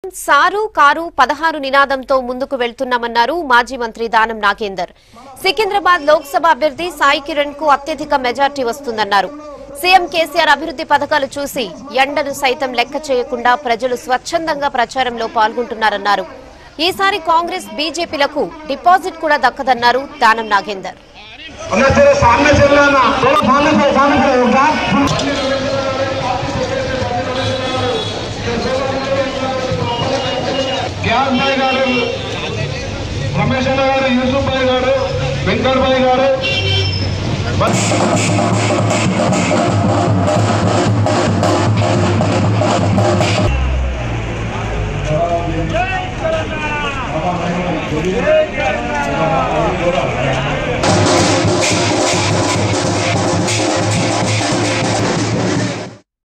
sir car పదహారు నినాదంతో ముందుకు వెళ్తున్నామన్నారు మాజీ మంత్రి దానం నాగేందర్ సికింద్రాబాద్ లోక్సభ అభ్యర్థి సాయి కిరణ్ కు అత్యధిక మెజార్టీ వస్తుందన్నారు సీఎం కేసీఆర్ అభివృద్ధి పథకాలు చూసి ఎండను సైతం లెక్క చేయకుండా ప్రజలు స్వచ్ఛందంగా ప్రచారంలో పాల్గొంటున్నారన్నారు ఈసారి కాంగ్రెస్ బీజేపీలకు డిపాజిట్ కూడా దక్కదన్నారు దానం నాగేందర్ अन्ना तेरे सामने चल रहा ना थोड़ा सामने से सामने से होगा గ్యాస్ భాయ్ గారు రమేష్ అన్న గారు యూసుఫ్ భాయ్ గారు వెంకట్ భాయ్ గారు